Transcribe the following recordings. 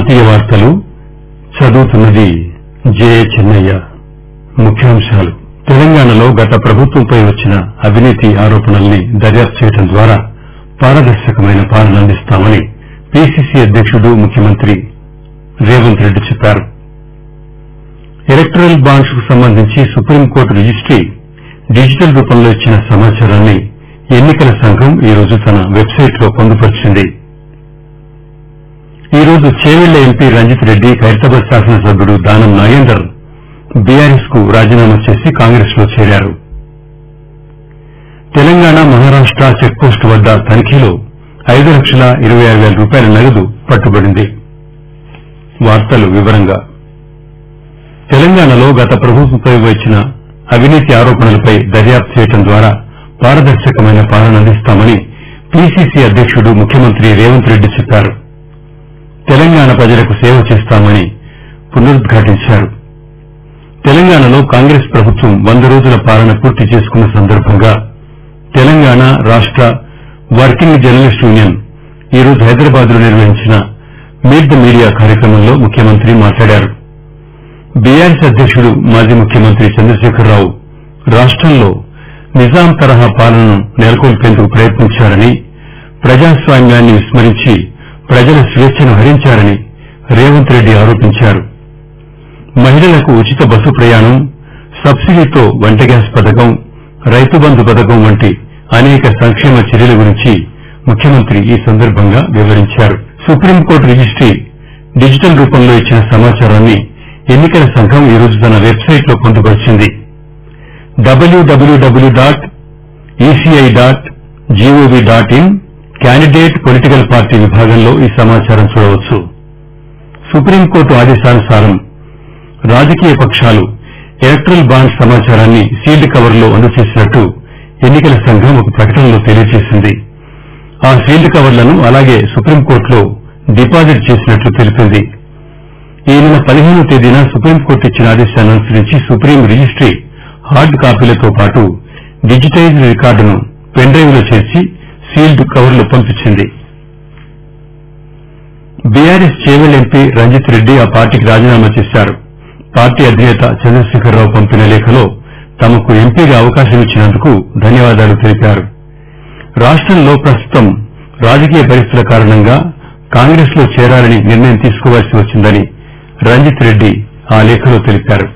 ప్రాంతీయ వార్తలు చదువుతున్నది జే చెన్నయ్య ముఖ్యాంశాలు తెలంగాణలో గత ప్రభుత్వంపై వచ్చిన అవినీతి ఆరోపణల్ని దర్యాప్తు చేయడం ద్వారా పారదర్శకమైన పాలన అందిస్తామని పీసీసీ అధ్యకుడు ముఖ్యమంత్రి రేవంత్ రెడ్డి చెప్పారు ఎలక్టరల్ బాండ్స్ కు సంబంధించి సుప్రీంకోర్టు రిజిస్టీ డిజిటల్ రూపంలో ఇచ్చిన సమాచారాన్ని ఎన్నికల సంఘం ఈరోజు తన వెబ్సైట్ లో పొందుపరిచింది ఈరోజు చేవెళ్ల ఎంపీ రంజిత్ రెడ్డి ఖైరతాబాద్ శాసనసభ్యుడు దానం నాగేందర్ బీఆర్ఎస్ కు రాజీనామా చేసి కాంగ్రెస్ లో చేరారు తెలంగాణ మహారాష్ట చెక్పోస్టు వద్ద తనిఖీలో ఐదు లక్షల ఇరవై ఆరు వేల రూపాయల నగదు పట్టుబడింది వార్తలు వివరంగా తెలంగాణలో గత ప్రభుత్వంపై వచ్చిన అవినీతి ఆరోపణలపై దర్యాప్తు చేయడం ద్వారా పారదర్శకమైన పాలన అందిస్తామని పీసీసీ అధ్యకుడు ముఖ్యమంత్రి రేవంత్ రెడ్డి చెప్పారు తెలంగాణ ప్రజలకు సేవ చేస్తామని పునరుద్ఘాటించారు తెలంగాణలో కాంగ్రెస్ ప్రభుత్వం వంద రోజుల పాలన పూర్తి చేసుకున్న సందర్భంగా తెలంగాణ రాష్ట వర్కింగ్ జర్నలిస్ట్ యూనియన్ ఈరోజు హైదరాబాద్ లో నిర్వహించిన మీట్ ద మీడియా కార్యక్రమంలో ముఖ్యమంత్రి మాట్లాడారు బీఆర్ఎస్ అధ్యకుడు మాజీ ముఖ్యమంత్రి చంద్రశేఖరరావు రాష్టంలో నిజాం తరహా పాలనను నెలకొల్పేందుకు ప్రయత్నించారని ప్రజాస్వామ్యాన్ని విస్మరించి ప్రజల స్వేచ్ఛను హరించారని రేవంత్ రెడ్డి ఆరోపించారు మహిళలకు ఉచిత బస్సు ప్రయాణం సబ్సిడీతో వంట గ్యాస్ పథకం రైతు బంధు పథకం వంటి అనేక సంక్షేమ చర్యల గురించి ముఖ్యమంత్రి ఈ సందర్భంగా వివరించారు సుప్రీంకోర్టు రిజిస్టీ డిజిటల్ రూపంలో ఇచ్చిన సమాచారాన్ని ఎన్నికల సంఘం ఈరోజు తన వెబ్సైట్ లో పొందుపరిచింది WWW dot ECI dot GOV dot in candidate political party విభాగంలో ఈ సమాచారం చూడవచ్చు సుప్రీంకోర్టు ఆదేశానుసారం రాజకీయ పక్షాలు ఎలక్టరల్ బాండ్ సమాచారాన్ని సీల్డ్ కవర్లో అందజేసినట్టు ఎన్నికల సంఘం ఒక ప్రకటనలో తెలియజేసింది ఆ సీల్డ్ కవర్లను అలాగే సుప్రీంకోర్టులో డిపాజిట్ చేసినట్లు తెలిపింది ఈ నెల పదిహేనో తేదీన సుప్రీంకోర్టు ఇచ్చిన ఆదేశాన్ని అనుసరించి సుప్రీం రిజిస్ట్రీ హార్డ్ కాపీలతో పాటు డిజిటైజ్డ్ రికార్డును పెన్ డ్రైవ్ లో చేర్చి సీల్డ్ కవర్లో పంపించింది బీఆర్ఎస్ చేవెళ్ల ఎంపీ రంజిత్ రెడ్డి ఆ పార్టీకి రాజీనామా చేశారు పార్టీ అధినేత చంద్రశేఖరరావు పంపిన లేఖలో తమకు ఎంపీగా అవకాశం ఇచ్చినందుకు ధన్యవాదాలు తెలిపారు రాష్టంలో ప్రస్తుతం రాజకీయ పరిస్థితుల కారణంగా కాంగ్రెస్ లో చేరాలని నిర్ణయం తీసుకోవాల్సి వచ్చిందని రంజిత్ రెడ్డి ఆ లేఖలో తెలిపారు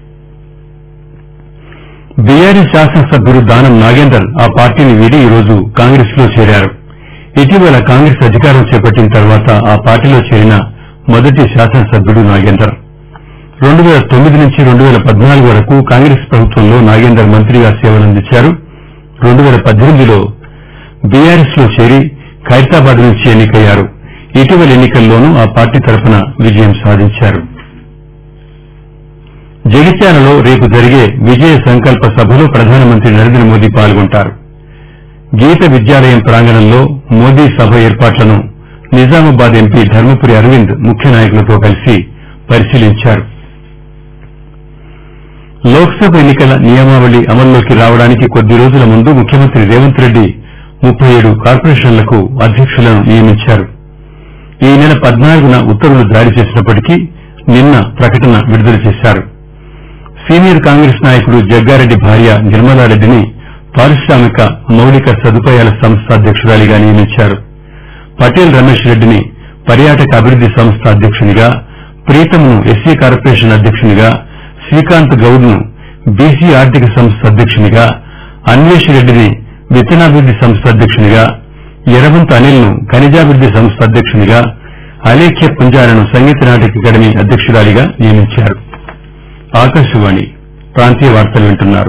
బీఆర్ఎస్ శాసనసభ్యుడు దానం నాగేందర్ ఆ పార్టీని వీడి ఈరోజు కాంగ్రెస్ లో చేరారు ఇటీవల కాంగ్రెస్ అధికారం చేపట్టిన తర్వాత ఆ పార్టీలో చేరిన మొదటి శాసనసభ్యుడు నాగేందర్ రెండు పేల తొమ్మిది నుంచి రెండు పేల పద్నాలుగు వరకు కాంగ్రెస్ ప్రభుత్వంలో నాగేందర్ మంత్రిగా సేవలందించారు రెండు పేల పద్దెనిమిదిలో బీఆర్ఎస్ లో చేరి ఖైరతాబాద్ నుంచి ఎన్నికయ్యారు ఇటీవల ఎన్నికల్లోనూ ఆ పార్టీ తరఫున విజయం సాధించారు జగిత్యాలలో రేపు జరిగే విజయ సంకల్ప సభలో ప్రధానమంత్రి నరేంద్ర మోదీ పాల్గొంటారు గీత విద్యాలయం ప్రాంగణంలో మోదీ సభ ఏర్పాట్లను నిజామాబాద్ ఎంపీ ధర్మపురి అరవింద్ ముఖ్య నాయకులతో కలిసి పరిశీలించారు లోక్సభ ఎన్నికల నియమావళి అమల్లోకి రావడానికి కొద్ది రోజుల ముందు ముఖ్యమంత్రి రేవంత్ రెడ్డి ముప్పై ఏడు కార్పొరేషన్లకు అధ్యకులను నియమించారు ఈ నెల పద్నాలుగున ఉత్తర్వులు జారీ చేసినప్పటికీ నిన్న ప్రకటన విడుదల చేశారు సీనియర్ కాంగ్రెస్ నాయకుడు జగ్గారెడ్డి భార్య నిర్మలారెడ్డిని పారిశ్రామిక మౌలిక సదుపాయాల సంస్థ అధ్యకురాలిగా నియమించారు పటేల్ రమేష్ రెడ్డిని పర్యాటక అభివృద్ది సంస్థ అధ్యకునిగా ప్రీతంను ఎస్సీ కార్పొరేషన్ అధ్యకునిగా శ్రీకాంత్ గౌడ్ ను బీసీ ఆర్థిక సంస్థ అధ్యకునిగా అన్వేష్ రెడ్డిని విత్తనాభివృద్ది సంస్థ అధ్యకునిగా ఎర్రవంత అనిల్ ను ఖనిజాభివృద్ది సంస్థ అధ్యకునిగా అలేఖ్య పుంజాలను సంగీత నాటక అకాడమీ అధ్యకురాలిగా నియమించారు ఆకాశవాణి ప్రాంతీయ వార్తలు వింటున్నారు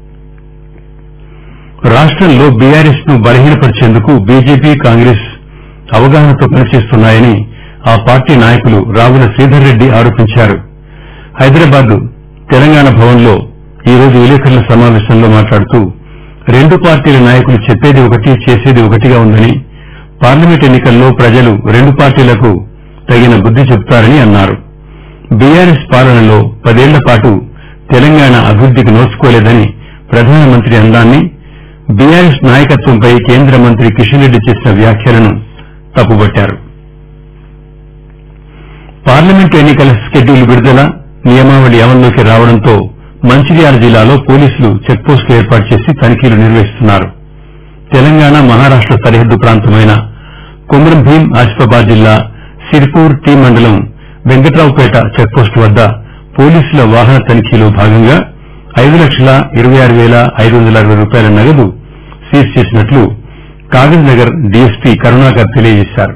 రాష్టంలో బీఆర్ఎస్ ను బలహీనపరిచేందుకు బీజేపీ కాంగ్రెస్ అవగాహనతో పనిచేస్తున్నాయని ఆ పార్టీ నాయకులు రావుల శ్రీధర్ రెడ్డి ఆరోపించారు హైదరాబాద్ తెలంగాణ భవన్లో ఈరోజు విలేకరుల సమావేశంలో మాట్లాడుతూ రెండు పార్టీల నాయకులు చెప్పేది ఒకటి చేసేది ఒకటిగా ఉందని పార్లమెంట్ ఎన్నికల్లో ప్రజలు రెండు పార్టీలకు తగిన బుద్ది చెబుతారని అన్నారు బీఆర్ఎస్ పాలనలో పదేళ్ల పాటు తెలంగాణ అభివృద్దికి నోచుకోలేదని ప్రధానమంత్రి అన్నాన్ని బీఆర్ఎస్ నాయకత్వంపై కేంద్ర మంత్రి కిషన్ రెడ్డి చేసిన వ్యాఖ్యలను తప్పుబట్టారు పార్లమెంటు ఎన్నికల షెడ్యూల్ విడుదల నియమావళి అమల్లోకి రావడంతో మంచిర్యాల జిల్లాలో పోలీసులు చెక్పోస్టులు ఏర్పాటు చేసి తనిఖీలు నిర్వహిస్తున్నారు తెలంగాణ మహారాష్ట సరిహద్దు ప్రాంతమైన కుమ్రం భీం ఆసిఫాబాద్ జిల్లా సిర్పూర్ టీ మండలం వెంకట్రావుపేట చెక్పోస్టు వద్ద పోలీసుల వాహన తనిఖీలో భాగంగా ఐదు లక్షల ఇరవై ఆరు పేల ఐదు వందల అరవై రూపాయల నగదు సీజ్ చేసినట్లు కాగజ్ నగర్ డీఎస్పీ కరుణాకర్ తెలియజేశారు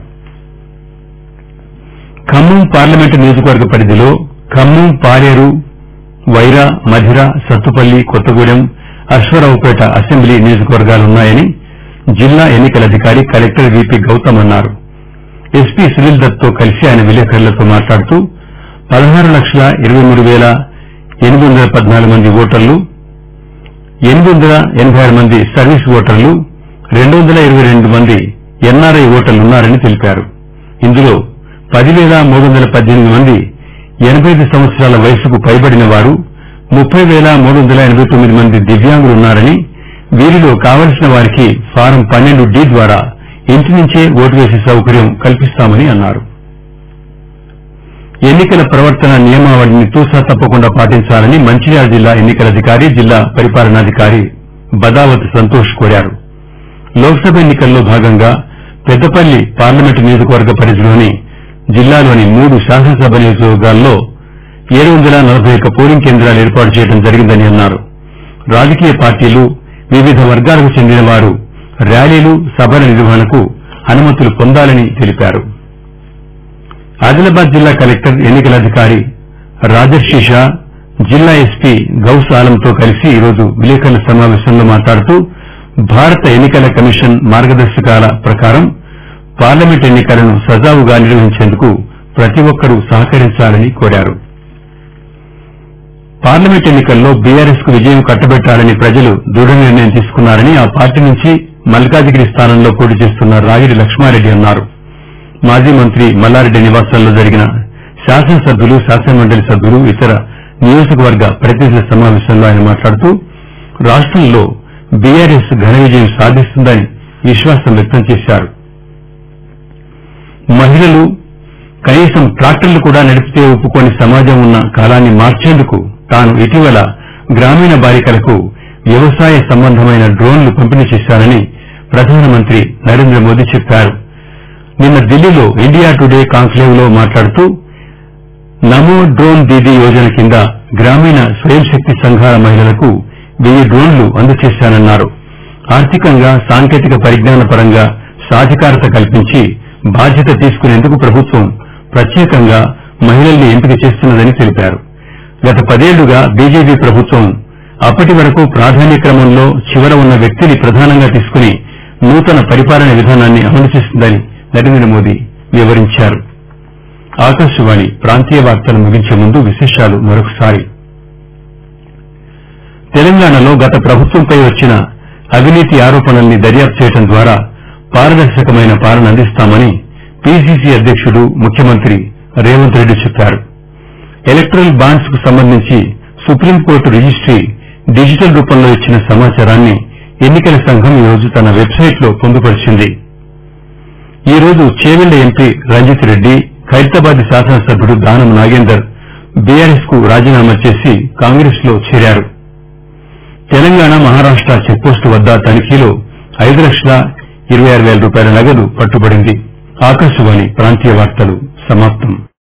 ఖమ్మం పార్లమెంటు నియోజకవర్గ పరిధిలో ఖమ్మం పాలేరు వైరా మధిర సత్తుపల్లి కొత్తగూడెం అశ్వరావుపేట అసెంబ్లీ నియోజకవర్గాలున్నాయని జిల్లా ఎన్నికల అధికారి కలెక్టర్ వీపీ గౌతమ్ అన్నారు ఎస్పీ సునీల్ దత్ తో కలిసి ఆయన విలేకరులతో మాట్లాడుతూ పదహారు లక్షల ఇరవై మూడు పేల ఎనిమిది వందల పద్నాలుగు మంది ఓటర్లు ఎనిమిది వందల ఎనబై ఆరు మంది సర్వీస్ ఓటర్లు రెండు వందల ఇరవై రెండు మంది ఎన్ఆర్ఐ ఓటర్లున్నారని తెలిపారు ఇందులో పదివేల మూడు వందల పద్దెనిమిది మంది ఎనబై ఐదు సంవత్సరాల వయసుకు పైబడిన వారు ముప్పై పేల మూడు వందల ఎనబై తొమ్మిది మంది దివ్యాంగులున్నారని వీరిలో కావలసిన వారికి ఫారం పన్నెండు డి ద్వారా ఇంటి నుంచే ఓటు వేసే సౌకర్యం కల్పిస్తామని అన్నారు ఎన్నికల ప్రవర్తన నియమావళిని తూసా తప్పకుండా పాటించాలని మంచిర్యాల జిల్లా ఎన్నికల అధికారి జిల్లా పరిపాలనాధికారి బదావత్ సంతోష్ కోరారు లోక్సభ ఎన్నికల్లో భాగంగా పెద్దపల్లి పార్లమెంటు నియోజకవర్గ పరిధిలోని జిల్లాలోని మూడు శాసనసభ నియోజకవర్గాల్లో ఏడు వందల నలభై ఒక్క పోలింగ్ కేంద్రాలు ఏర్పాటు చేయడం జరిగిందని అన్నారు రాజకీయ పార్టీలు వివిధ వర్గాలకు చెందిన వారు ర్యాలీలు సభల నిర్వహణకు అనుమతులు పొందాలని తెలిపారు ఆదిలాబాద్ జిల్లా కలెక్టర్ ఎన్నికల అధికారి రాజర్షి షా జిల్లా ఎస్పీ గౌస్ ఆలంతో కలిసి ఈరోజు విలేకరుల సమావేశంలో మాట్లాడుతూ భారత ఎన్నికల కమిషన్ మార్గదర్శకాల ప్రకారం పార్లమెంట్ ఎన్నికలను సజావుగా నిర్వహించేందుకు ప్రతి ఒక్కరూ సహకరించాలని కోరారు పార్లమెంట్ ఎన్నికల్లో బీఆర్ఎస్ కు విజయం కట్టబెట్టాలని ప్రజలు దృఢ నిర్ణయం తీసుకున్నారని ఆ పార్టీ నుంచి మల్కాజిగిరి స్థానంలో పోటీ చేస్తున్న రాగిడి లక్ష్మారెడ్డి అన్నారు మాజీ మంత్రి మల్లారెడ్డి నివాసంలో జరిగిన శాసనసభ్యులు శాసనమండలి సభ్యులు ఇతర నియోజకవర్గ ప్రతినిధుల సమావేశంలో ఆయన మాట్లాడుతూ రాష్టంలో బీఆర్ఎస్ ఘన విజయం సాధిస్తుందని విశ్వాసం వ్యక్తం చేశారు మహిళలు కనీసం ట్రాక్టర్లు కూడా నడిపితే ఒప్పుకోని సమాజం ఉన్న కాలాన్ని మార్చేందుకు తాను ఇటీవల గ్రామీణ బాలికలకు వ్యవసాయ సంబంధమైన డ్రోన్లు పంపిణీ చేశానని ప్రధానమంత్రి నరేంద్ర మోదీ చెప్పారు నిన్న ఢిల్లీలో ఇండియా టుడే కాంక్లేవ్ లో మాట్లాడుతూ నమో డ్రోన్ దీదీ యోజన కింద గ్రామీణ స్వయం శక్తి సంఘాల మహిళలకు వెయ్యి డ్రోన్లు అందజేశానన్నారు ఆర్థికంగా సాంకేతిక పరిజ్ఞాన పరంగా సాధికారత కల్పించి బాధ్యత తీసుకునేందుకు ప్రభుత్వం ప్రత్యేకంగా మహిళల్ని ఎంపిక చేస్తున్నదని తెలిపారు గత పదేళ్లుగా బీజేపీ ప్రభుత్వం అప్పటి వరకు ప్రాధాన్య క్రమంలో చివర ఉన్న వ్యక్తిని ప్రధానంగా తీసుకుని నూతన పరిపాలన విధానాన్ని అమలు చేస్తుందని నరేంద్ర మోదీ వివరించారు ఆకాశవాణి ప్రాంతీయ వార్తలు ముగించే ముందు విశేషాలు మరొకసారి తెలంగాణలో గత ప్రభుత్వంపై వచ్చిన అవినీతి ఆరోపణల్ని దర్యాప్తు చేయడం ద్వారా పారదర్శకమైన పాలన అందిస్తామని పీసీసీ అధ్యకుడు ముఖ్యమంత్రి రేవంత్ రెడ్డి చెప్పారు ఎలక్టరల్ బాండ్స్ కు సంబంధించి సుప్రీంకోర్టు రిజిస్టీ డిజిటల్ రూపంలో ఇచ్చిన సమాచారాన్ని ఎన్నికల సంఘం ఈరోజు తన వెబ్సైట్ లో పొందుపరిచింది ఈ రోజు చేవెళ్ల ఎంపీ రంజిత్ రెడ్డి ఖైరతాబాద్ శాసనసభ్యుడు దానం నాగేందర్ బీఆర్ఎస్ కు రాజీనామా చేసి కాంగ్రెస్ లో చేరారు తెలంగాణ మహారాష్ట చెక్పోస్టు వద్ద తనిఖీలో ఐదు లక్షల ఇరవై ఆరు పేల రూపాయల నగదు పట్టుబడింది ఆకాశవాణి ప్రాంతీయ వార్తలు సమాప్తం